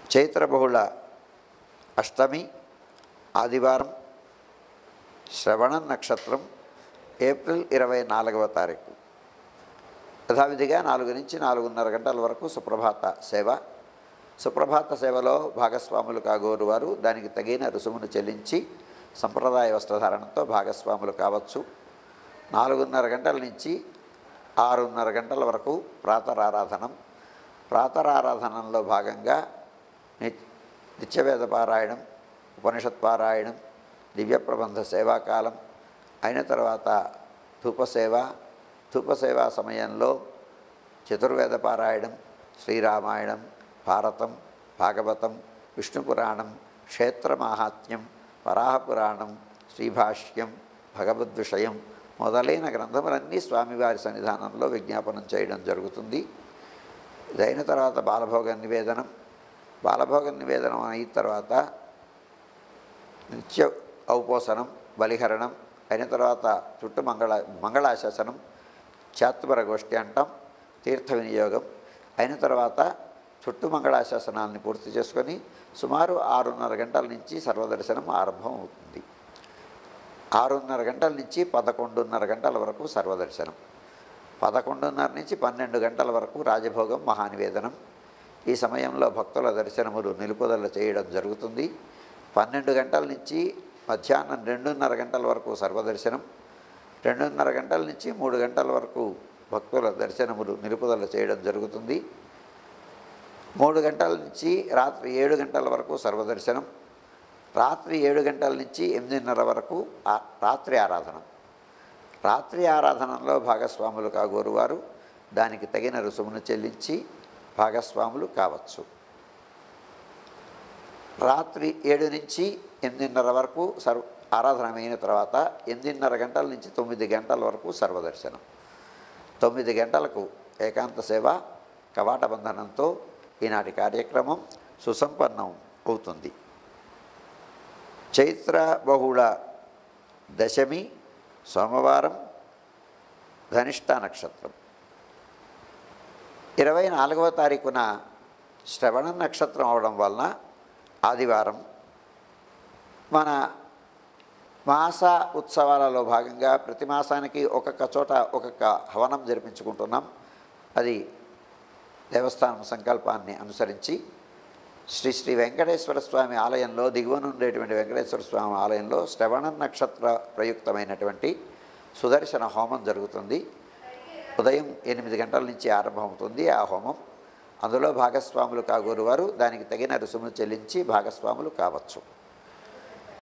చైత్రబహుళ అష్టమి ఆదివారం శ్రవణ నక్షత్రం ఏప్రిల్ ఇరవై నాలుగవ తారీఖు యథావిధిగా నాలుగు నుంచి నాలుగున్నర గంటల వరకు సుప్రభాత సేవ సుప్రభాత సేవలో భాగస్వాములు కాగోరు వారు దానికి తగిన రుసుమును చెల్లించి సంప్రదాయ వస్త్రధారణతో భాగస్వాములు కావచ్చు నాలుగున్నర గంటల నుంచి ఆరున్నర గంటల వరకు ప్రాతరారాధనం ప్రాతరారాధనంలో భాగంగా ని నిత్యవేద పారాయణం ఉపనిషత్ పారాయణం దివ్య ప్రబంధ సేవాకాలం అయిన తర్వాత ధూపసేవ ధూపసేవ సమయంలో చతుర్వేద పారాయణం శ్రీరామాయణం భారతం భాగవతం విష్ణు పురాణం క్షేత్ర మాహాత్మ్యం వరాహపురాణం శ్రీభాష్యం భగవద్విషయం మొదలైన గ్రంథములన్నీ స్వామివారి సన్నిధానంలో విజ్ఞాపనం చేయడం జరుగుతుంది ఇదైన తర్వాత బాలభోగ నివేదనం బాలభోగ నివేదనం అయిన తర్వాత నిత్య ఔపోసనం బలిహరణం అయిన తర్వాత చుట్టూ మంగళ మంగళాశాసనం చాతుపర గోష్ఠి అంటాం తీర్థ వినియోగం అయిన తర్వాత చుట్టూ మంగళాశాసనాన్ని పూర్తి చేసుకొని సుమారు ఆరున్నర గంటల నుంచి సర్వదర్శనం ఆరంభం అవుతుంది ఆరున్నర గంటల నుంచి పదకొండున్నర గంటల వరకు సర్వదర్శనం పదకొండున్నర నుంచి పన్నెండు గంటల వరకు రాజభోగం మహానివేదనం ఈ సమయంలో భక్తుల దర్శనములు నిలుపుదల చేయడం జరుగుతుంది పన్నెండు గంటల నుంచి మధ్యాహ్నం రెండున్నర గంటల వరకు సర్వదర్శనం రెండున్నర గంటల నుంచి మూడు గంటల వరకు భక్తుల దర్శనములు నిలుపుదల చేయడం జరుగుతుంది మూడు గంటల నుంచి రాత్రి ఏడు గంటల వరకు సర్వదర్శనం రాత్రి ఏడు గంటల నుంచి ఎనిమిదిన్నర వరకు ఆ- రాత్రి ఆరాధన రాత్రి ఆరాధనలో భాగస్వాములు కాగోరు వారు దానికి తగిన రుసుమును చెల్లించి భాగస్వాములు కావచ్చు రాత్రి ఏడు నుంచి ఎనిమిదిన్నర వరకు సర్వ ఆరాధన అయిన తర్వాత ఎనిమిదిన్నర గంటల నుంచి తొమ్మిది గంటల వరకు సర్వదర్శనం తొమ్మిది గంటలకు ఏకాంత సేవ కవాట బంధనంతో ఈనాటి కార్యక్రమం సుసంపన్నం అవుతుంది చైత్ర బహుళ దశమి సోమవారం ధనిష్ట నక్షత్రం ఇరవై నాలుగవ తారీఖున శ్రవణ నక్షత్రం అవడం వలన ఆదివారం మన మాస ఉత్సవాలలో భాగంగా ప్రతి మాసానికి ఒక్కొక్క చోట ఒక్కొక్క హవనం జరిపించుకుంటున్నాం అది దేవస్థానం సంకల్పాన్ని అనుసరించి శ్రీ శ్రీ వెంకటేశ్వర స్వామి ఆలయంలో దిగువన ఉండేటువంటి వెంకటేశ్వర స్వామి ఆలయంలో శ్రవణ నక్షత్ర ప్రయుక్తమైనటువంటి సుదర్శన హోమం జరుగుతుంది ఉదయం ఎనిమిది గంటల నుంచి ఆరంభమవుతుంది ఆ హోమం అందులో భాగస్వాములు కాగోరు వారు దానికి తగిన రుసుమును చెల్లించి భాగస్వాములు కావచ్చు